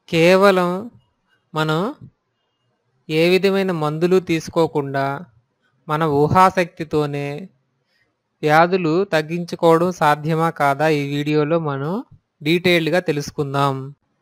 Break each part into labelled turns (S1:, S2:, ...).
S1: కేవలం మనం ఏ విధమైన మందులు తీసుకోకుండా మన ఊహాశక్తితోనే వ్యాధులు తగ్గించుకోవడం సాధ్యమా కాదా ఈ వీడియోలో మనం డీటెయిల్డ్గా తెలుసుకుందాం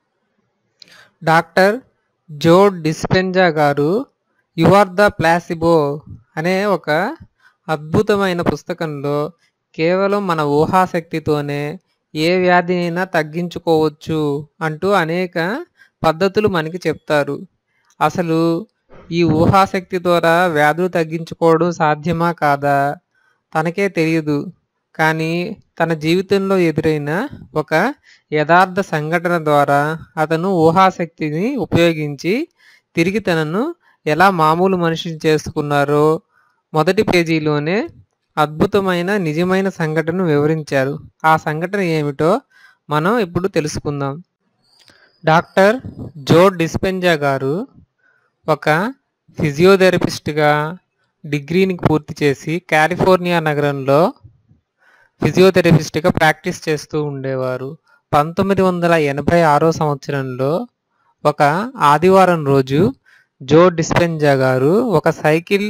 S1: డాక్టర్ జో డిస్పెంజా గారు యు ఆర్ ద ప్లాసిబో అనే ఒక అద్భుతమైన పుస్తకంలో కేవలం మన ఊహాశక్తితోనే ఏ వ్యాధినైనా తగ్గించుకోవచ్చు అంటూ అనేక పద్ధతులు మనకి చెప్తారు అసలు ఈ ఊహాశక్తి ద్వారా వ్యాధులు తగ్గించుకోవడం సాధ్యమా కాదా తనకే తెలియదు కానీ తన జీవితంలో ఎదురైన ఒక యథార్థ సంఘటన ద్వారా అతను ఊహాశక్తిని ఉపయోగించి తిరిగి తనను ఎలా మామూలు మనిషిని చేసుకున్నారో మొదటి పేజీలోనే అద్భుతమైన నిజమైన సంఘటనను వివరించారు ఆ సంఘటన ఏమిటో మనం ఇప్పుడు తెలుసుకుందాం డాక్టర్ జో డిస్పెంజా గారు ఒక ఫిజియోథెరపిస్ట్గా డిగ్రీని పూర్తి చేసి కాలిఫోర్నియా నగరంలో ఫిజియోథెరపిస్ట్గా ప్రాక్టీస్ చేస్తూ ఉండేవారు పంతొమ్మిది వందల ఎనభై ఆరో సంవత్సరంలో ఒక ఆదివారం రోజు జో డిస్పెంజా గారు ఒక సైకిల్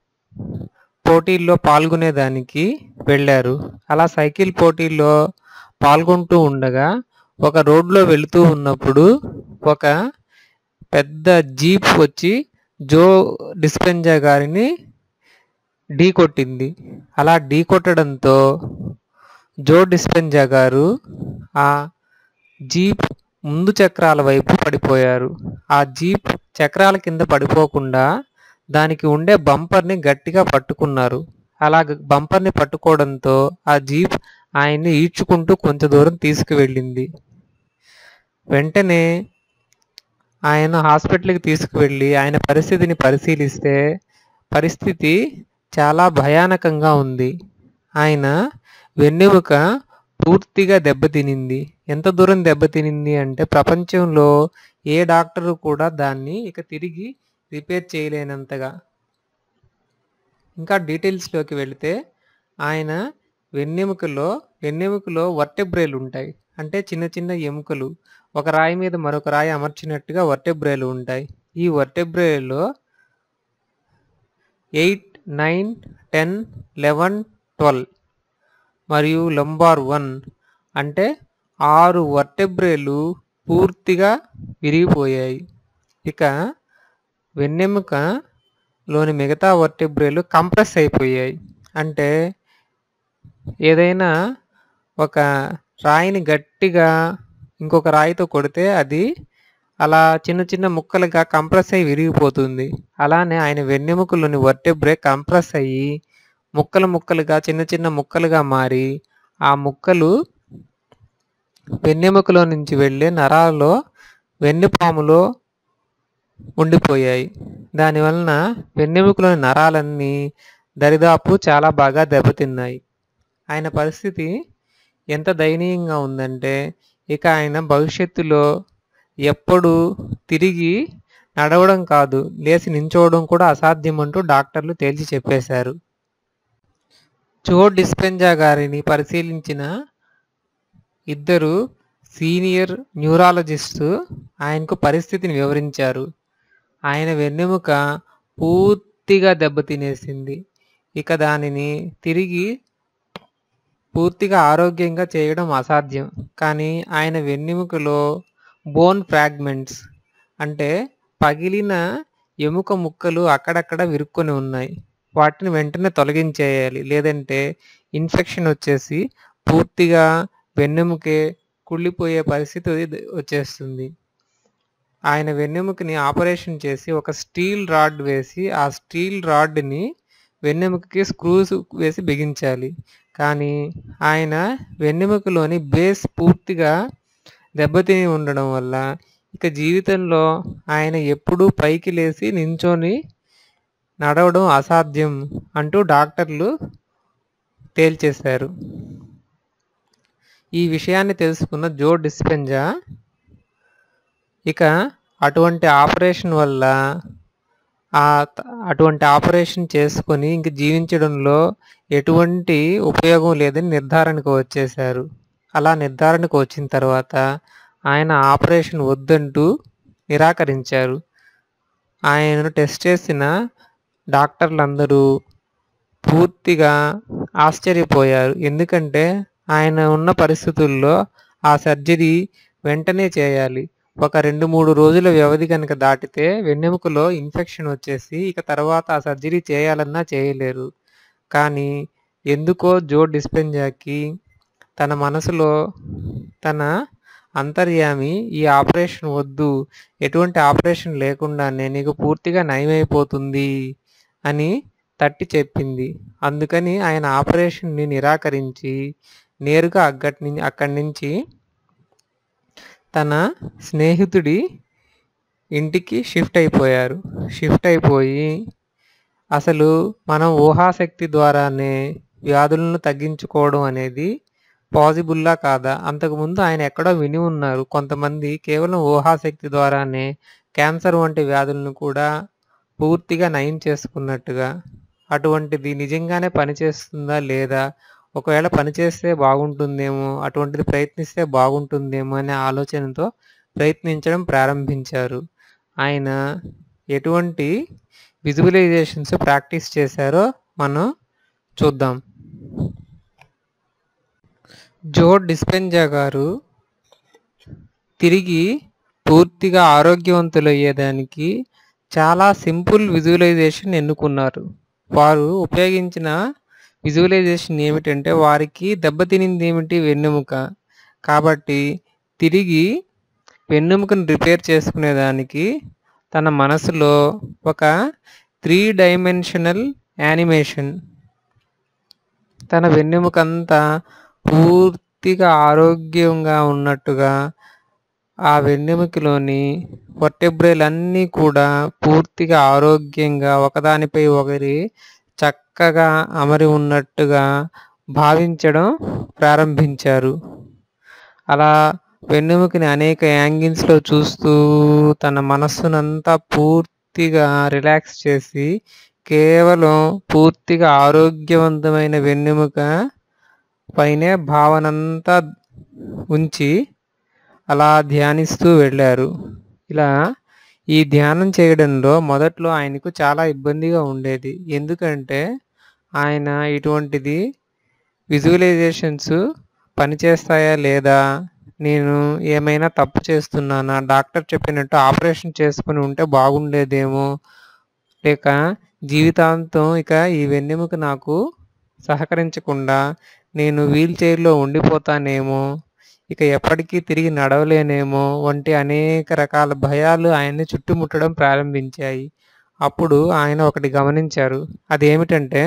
S1: పోటీల్లో పాల్గొనేదానికి వెళ్ళారు అలా సైకిల్ పోటీల్లో పాల్గొంటూ ఉండగా ఒక రోడ్లో వెళుతూ ఉన్నప్పుడు ఒక పెద్ద జీప్ వచ్చి జో డిస్పెంజా గారిని ఢీ కొట్టింది అలా ఢీ కొట్టడంతో జో డిస్పెంజా గారు ఆ జీప్ ముందు చక్రాల వైపు పడిపోయారు ఆ జీప్ చక్రాల కింద పడిపోకుండా దానికి ఉండే బంపర్ని గట్టిగా పట్టుకున్నారు అలా బంపర్ని పట్టుకోవడంతో ఆ జీప్ ఆయన్ని ఈడ్చుకుంటూ కొంత దూరం తీసుకువెళ్ళింది వెంటనే ఆయన హాస్పిటల్కి తీసుకువెళ్ళి ఆయన పరిస్థితిని పరిశీలిస్తే పరిస్థితి చాలా భయానకంగా ఉంది ఆయన వెన్నెముక పూర్తిగా దెబ్బతినింది ఎంత దూరం దెబ్బతినింది అంటే ప్రపంచంలో ఏ డాక్టరు కూడా దాన్ని ఇక తిరిగి రిపేర్ చేయలేనంతగా ఇంకా డీటెయిల్స్లోకి వెళితే ఆయన వెన్నెముకలో వెన్నెముకలో వర్టెబ్రేలు ఉంటాయి అంటే చిన్న చిన్న ఎముకలు ఒక రాయి మీద మరొక రాయి అమర్చినట్టుగా వర్టెబ్రేలు ఉంటాయి ఈ వర్టెబ్రేలో eight nine ten eleven twelve మరియు లంబార్ వన్ అంటే ఆరు వర్టెబ్రేలు పూర్తిగా విరిగిపోయాయి ఇక వెన్నెముకలోని మిగతా వర్టెబ్రేలు కంప్రెస్ అయిపోయాయి అంటే ఏదైనా ఒక రాయిని గట్టిగా ఇంకొక రాయితో కొడితే అది అలా చిన్న చిన్న ముక్కలుగా కంప్రెస్ అయ్యి విరిగిపోతుంది అలానే ఆయన వెన్నెముకలోని వర్టెబ్రే కంప్రెస్ అయ్యి ముక్కలు ముక్కలుగా చిన్న చిన్న ముక్కలుగా మారి ఆ ముక్కలు వెన్నెముకలో నుంచి వెళ్ళే నరాల్లో వెన్నుపాములో ఉండిపోయాయి దానివలన వెన్నెముకలోని నరాలన్నీ దరిదాపు చాలా బాగా దెబ్బతిన్నాయి ఆయన పరిస్థితి ఎంత దయనీయంగా ఉందంటే ఇక ఆయన భవిష్యత్తులో ఎప్పుడు తిరిగి నడవడం కాదు లేచి నించోవడం కూడా అసాధ్యం అంటూ డాక్టర్లు తేల్చి చెప్పేశారు జో డిస్పెంజా గారిని పరిశీలించిన ఇద్దరు సీనియర్ న్యూరాలజిస్టు ఆయనకు పరిస్థితిని వివరించారు ఆయన వెన్నెముక పూర్తిగా దెబ్బతినేసింది ఇక దానిని తిరిగి పూర్తిగా ఆరోగ్యంగా చేయడం అసాధ్యం కానీ ఆయన వెన్నెముకలో బోన్ ఫ్రాగ్మెంట్స్ అంటే పగిలిన ఎముక ముక్కలు అక్కడక్కడ విరుక్కొని ఉన్నాయి వాటిని వెంటనే తొలగించేయాలి లేదంటే ఇన్ఫెక్షన్ వచ్చేసి పూర్తిగా వెన్నెముకే కుళ్ళిపోయే పరిస్థితి వచ్చేస్తుంది ఆయన వెన్నెముకని ఆపరేషన్ చేసి ఒక స్టీల్ రాడ్ వేసి ఆ స్టీల్ రాడ్ని వెన్నెముకకి స్క్రూస్ వేసి బిగించాలి కానీ ఆయన వెన్నెముకలోని బేస్ పూర్తిగా దెబ్బతిని ఉండడం వల్ల ఇక జీవితంలో ఆయన ఎప్పుడూ పైకి లేచి నించొని నడవడం అసాధ్యం అంటూ డాక్టర్లు తేల్చేశారు ఈ విషయాన్ని తెలుసుకున్న జో డిస్పెంజా ఇక అటువంటి ఆపరేషన్ వల్ల ఆ త- అటువంటి ఆపరేషన్ చేసుకొని ఇంక జీవించడంలో ఎటువంటి ఉపయోగం లేదని నిర్ధారణకు వచ్చేశారు అలా నిర్ధారణకు వచ్చిన తర్వాత ఆయన ఆపరేషన్ వద్దంటూ నిరాకరించారు. ఆయనను టెస్ట్ చేసిన డాక్టర్లందరూ పూర్తిగా ఆశ్చర్యపోయారు. ఎందుకంటే ఆయన ఉన్న పరిస్థితుల్లో ఆ సర్జరీ వెంటనే చేయాలి. ఒక 2, 3 రోజుల వ్యవధి గనక దాటితే వెన్నెముకలో ఇన్ఫెక్షన్ వచ్చేసి ఇక తర్వాత ఆ సర్జరీ చేయాలన్నా చేయలేరు. కానీ ఎందుకో జో డిస్పెన్జాకి తన మనసులో తన అంతర్యామి ఈ ఆపరేషన్ వద్దు. ఎటువంటి ఆపరేషన్ లేకుండానే నీకు పూర్తిగా నయమైపోతుంది అని తట్టి చెప్పింది. అందుకని ఆయన ఆపరేషన్‌ని నిరాకరించి నేరుగా అగ్గటి నుం అక్కడి నుంచి తన స్నేహితుడి ఇంటికి షిఫ్ట్ అయిపోయారు. షిఫ్ట్ అయిపోయి అసలు మనం ఊహాశక్తి ద్వారానే వ్యాధులను తగ్గించుకోవడం అనేది పాజిబుల్లా కాదా? అంతకుముందు ఆయన ఎక్కడో విని ఉన్నారు. కొంతమంది కేవలం ఊహాశక్తి ద్వారానే క్యాన్సర్ వంటి వ్యాధులను కూడా పూర్తిగా నయం చేసుకున్నట్టుగా. అటువంటిది నిజంగానే పనిచేస్తుందా? లేదా? ఒకవేళ పనిచేస్తే బాగుంటుందేమో! అటువంటిది ప్రయత్నిస్తే బాగుంటుందేమో అనే ఆలోచనతో ప్రయత్నించడం ప్రారంభించారు. ఆయన ఎటువంటి విజువలైజేషన్స్ ప్రాక్టీస్ చేశారో మనం చూద్దాం. జో డిస్పెన్జా గారు తిరిగి పూర్తిగా ఆరోగ్యవంతులయ్యేదానికి చాలా సింపుల్ విజువలైజేషన్ ఎన్నుకున్నారు. వారు ఉపయోగించిన విజువలైజేషన్ ఏమిటంటే వారికి దెబ్బతినిందేమిటి? వెన్నెముక. కాబట్టి తిరిగి వెన్నెముకను రిపేర్ చేసుకునేదానికి తన మనసులో ఒక 3 డైమెన్షనల్ యానిమేషన్ తన వెన్నెముకంతా పూర్తిగా ఆరోగ్యంగా ఉన్నట్టుగా ఆ వెన్నెముకలోని వర్టెబ్రేలన్నీ కూడా పూర్తిగా ఆరోగ్యంగా ఒకదానిపై ఒకటి చక్కగా అమరి ఉన్నట్టుగా భావించడం ప్రారంభించారు. అలా వెన్నెముకని అనేక యాంగిల్స్‌లో చూస్తూ తన మనస్సునంతా పూర్తిగా రిలాక్స్ చేసి కేవలం పూర్తిగా ఆరోగ్యవంతమైన వెన్నెముక పైనే భావనంతా ఉంచి అలా ధ్యానిస్తూ వెళ్లారు. ఇలా ఈ ధ్యానం చేయడంలో మొదట్లో ఆయనకు చాలా ఇబ్బందిగా ఉండేది. ఎందుకంటే ఆయన ఇటువంటిది విజువలైజేషన్స్ పనిచేస్తాయా? లేదా? నేను ఏమైనా తప్పు చేస్తున్నానా? డాక్టర్ చెప్పినట్టు ఆపరేషన్ చేసుకొని ఉంటే బాగుండేదేమో! లేక జీవితాంతం ఇక ఈ వెన్నెముక నాకు సహకరించకుండా నేను వీల్ చైర్‌లో ఉండిపోతానేమో! ఇక ఎప్పటికీ తిరిగి నడవలేనేమో! వంటి అనేక రకాల భయాలు ఆయన్ని చుట్టుముట్టడం ప్రారంభించాయి. అప్పుడు ఆయన ఒకటి గమనించారు. అదేమిటంటే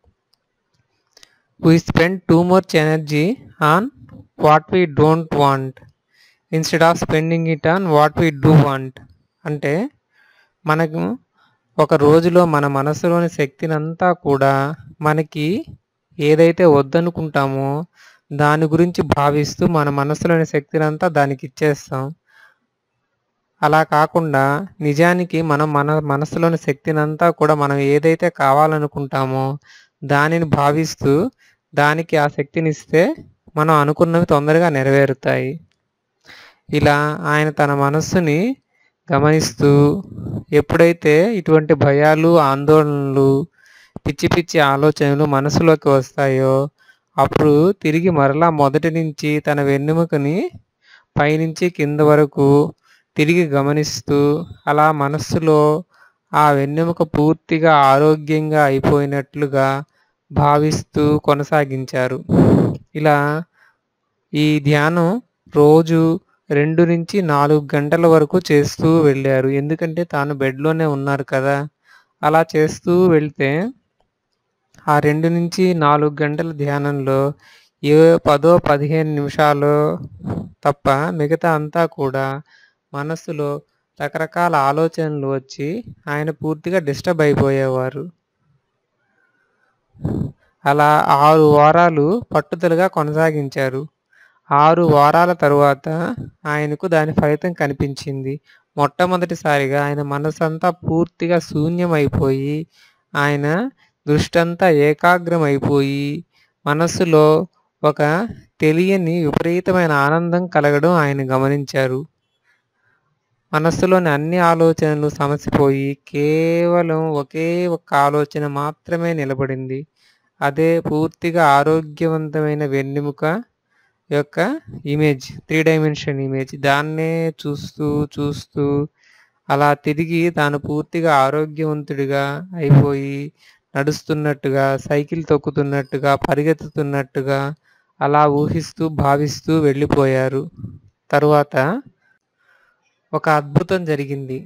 S1: we spend too much energy on what we don't want instead of spending it on what we do want. అంటే మనకు ఒక రోజులో మన మనసులోని శక్తినంతా కూడా మనకి ఏదైతే వద్దనుకుంటామో దాని గురించి భావిస్తూ మన మనసులోని శక్తినంతా దానికిచ్చేస్తాం. అలా కాకుండా నిజానికి మనం మన మనసులోని శక్తినంతా కూడా మనం ఏదైతే కావాలనుకుంటామో దానిని భావిస్తూ దానికి ఆ శక్తినిస్తే మనం అనుకున్నవి తొందరగా నెరవేరుతాయి. ఇలా ఆయన తన మనస్సుని గమనిస్తూ ఎప్పుడైతే ఇటువంటి భయాలు, ఆందోళనలు, పిచ్చి పిచ్చి ఆలోచనలు మనసులోకి వస్తాయో అప్పుడు తిరిగి మరలా మొదటి నుంచి తన వెన్నెముకని పైనుంచి కింద వరకు తిరిగి గమనిస్తూ అలా మనస్సులో ఆ వెన్నెముక పూర్తిగా ఆరోగ్యంగా అయిపోయినట్లుగా భావిస్తూ కొనసాగించారు. ఇలా ఈ ధ్యానం రోజు 2-4 గంటల వరకు చేస్తూ వెళ్లారు. ఎందుకంటే తాను బెడ్‌లోనే ఉన్నారు కదా! అలా చేస్తూ వెళ్తే ఆ 2-4 గంటల ధ్యానంలో ఏ 10, 15 నిమిషాలో తప్ప మిగతా అంతా కూడా మనస్సులో రకరకాల ఆలోచనలు వచ్చి ఆయన పూర్తిగా డిస్టర్బ్ అయిపోయేవారు. అలా 6 వారాలు పట్టుదలగా కొనసాగించారు. 6 వారాల తరువాత ఆయనకు దాని ఫలితం కనిపించింది. మొట్టమొదటిసారిగా ఆయన మనసంతా పూర్తిగా శూన్యమైపోయి, ఆయన దృష్టంతా ఏకాగ్రమైపోయి, మనస్సులో ఒక తెలియని విపరీతమైన ఆనందం కలగడం ఆయన గమనించారు. మనస్సులోని అన్ని ఆలోచనలు సమసిపోయి కేవలం ఒకే ఒక్క ఆలోచన మాత్రమే నిలబడింది. అదే పూర్తిగా ఆరోగ్యవంతమైన వెన్నెముక యొక్క ఇమేజ్. Three dimension image. దాన్నే చూస్తూ, చూస్తూ అలా తిరిగి తాను పూర్తిగా ఆరోగ్యవంతుడిగా అయిపోయి, నడుస్తున్నట్టుగా, సైకిల్ తొక్కుతున్నట్టుగా, పరిగెత్తుతున్నట్టుగా అలా ఊహిస్తూ, భావిస్తూ వెళ్ళిపోయారు. తరువాత ఒక అద్భుతం జరిగింది.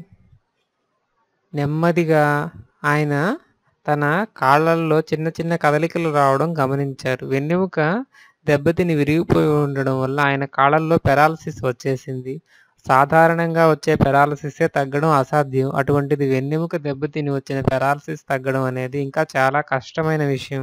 S1: నెమ్మదిగా ఆయన తన కాళ్ళల్లో చిన్న చిన్న కదలికలు రావడం గమనించారు. వెన్నెముక దెబ్బతిని విరిగిపోయి ఉండడం వల్ల ఆయన కాళ్ళల్లో పెరాలసిస్ వచ్చేసింది. సాధారణంగా వచ్చే పెరాలసిసే తగ్గడం అసాధ్యం. అటువంటిది వెన్నెముక దెబ్బతిని వచ్చిన పెరాలసిస్ తగ్గడం అనేది ఇంకా చాలా కష్టమైన విషయం.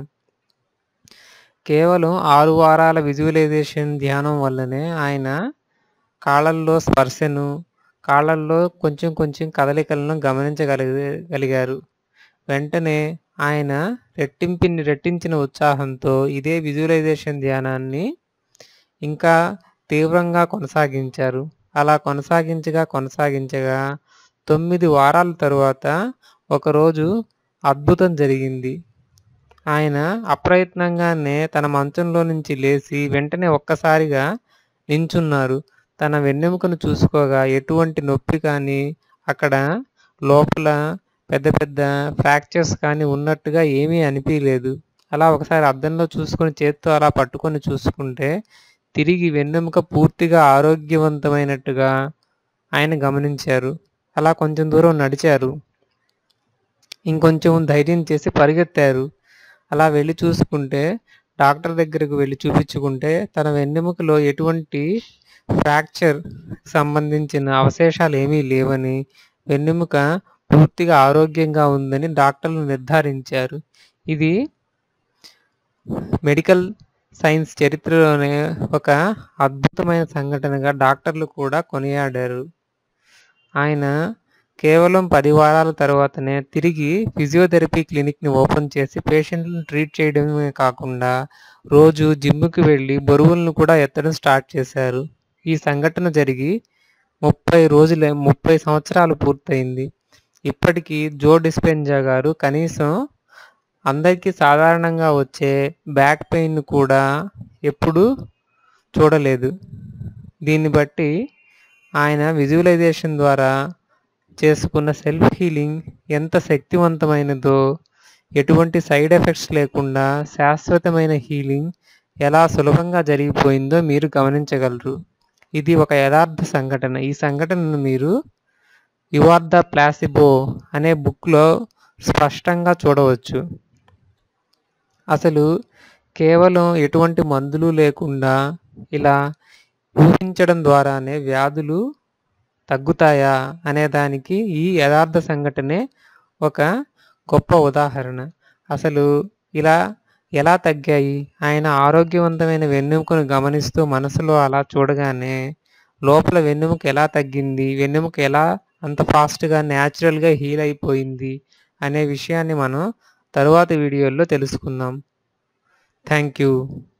S1: కేవలం 6 వారాల విజువలైజేషన్ ధ్యానం వల్లనే ఆయన కాళ్ళల్లో స్పర్శను, కాళ్ళల్లో కొంచెం కొంచెం కదలికలను గమనించగలిగే గలిగారు. వెంటనే ఆయన రెట్టింపిని రెట్టించిన ఉత్సాహంతో ఇదే విజువలైజేషన్ ధ్యానాన్ని ఇంకా తీవ్రంగా కొనసాగించారు. అలా కొనసాగించగా, కొనసాగించగా 9 వారాల తరువాత ఒకరోజు అద్భుతం జరిగింది. ఆయన అప్రయత్నంగానే తన మంచంలో నుంచి లేసి వెంటనే ఒక్కసారిగా నించున్నారు. తన వెన్నెముకను చూసుకోగా ఎటువంటి నొప్పి కానీ, అక్కడ లోపల పెద్ద పెద్ద ఫ్రాక్చర్స్ కానీ ఉన్నట్టుగా ఏమీ అనిపియలేదు. అలా ఒకసారి అద్దంలో చూసుకొని చేత్తో అలా పట్టుకొని చూసుకుంటే తిరిగి వెన్నెముక పూర్తిగా ఆరోగ్యవంతమైనట్టుగా ఆయన గమనించారు. అలా కొంచెం దూరం నడిచారు. ఇంకొంచెం ధైర్యం చేసి పరిగెత్తారు. అలా వెళ్లి చూసుకుంటే డాక్టర్ దగ్గరకు వెళ్లి చూపించుకుంటే తన వెన్నెముకలో ఎటువంటి ఫ్రాక్చర్ సంబంధించిన అవశేషాలు ఏమీ లేవని, వెన్నెముక పూర్తిగా ఆరోగ్యంగా ఉందని డాక్టర్లు నిర్ధారించారు. ఇది మెడికల్ సైన్స్ చరిత్రలోనే ఒక అద్భుతమైన సంఘటనగా డాక్టర్లు కూడా కొనియాడారు. ఆయన కేవలం 10 వారాల తరువాతనే తిరిగి ఫిజియోథెరపీ క్లినిక్‌ని ఓపెన్ చేసి పేషెంట్‌లను ట్రీట్ చేయడమే కాకుండా రోజు జిమ్‌కి వెళ్లి బరువులను కూడా ఎత్తడం స్టార్ట్ చేశారు. ఈ సంఘటన జరిగి 30 రోజులే 30 సంవత్సరాలు పూర్తయింది. ఇప్పటికి జో డిస్పెన్జా గారు కనీసం అందరికీ సాధారణంగా వచ్చే బ్యాక్ పెయిన్‌ను కూడా ఎప్పుడూ చూడలేదు. దీన్ని బట్టి ఆయన విజువలైజేషన్ ద్వారా చేసుకున్న సెల్ఫ్ హీలింగ్ ఎంత శక్తివంతమైనదో, ఎటువంటి సైడ్ ఎఫెక్ట్స్ లేకుండా శాశ్వతమైన హీలింగ్ ఎలా సులభంగా జరిగిపోయిందో మీరు గమనించగలరు. ఇది ఒక యథార్థ సంఘటన. ఈ సంఘటనను మీరు 'యు ఆర్ ద ప్లాసిబో' అనే బుక్‌లో స్పష్టంగా చూడవచ్చు. అసలు కేవలం ఎటువంటి మందులు లేకుండా ఇలా ఊహించడం ద్వారానే వ్యాధులు తగ్గుతాయా అనేదానికి ఈ యథార్థ సంఘటనే ఒక గొప్ప ఉదాహరణ. అసలు ఇలా ఎలా తగ్గాయి? ఆయన ఆరోగ్యవంతమైన వెన్నెముకను గమనిస్తూ మనసులో అలా చూడగానే లోపల వెన్నెముక ఎలా తగ్గింది? వెన్నెముక ఎలా అంత ఫాస్ట్‌గా న్యాచురల్‌గా హీల్ అయిపోయింది? అనే విషయాన్ని మనం తరువాతి వీడియోల్లో తెలుసుకుందాం. Thank you.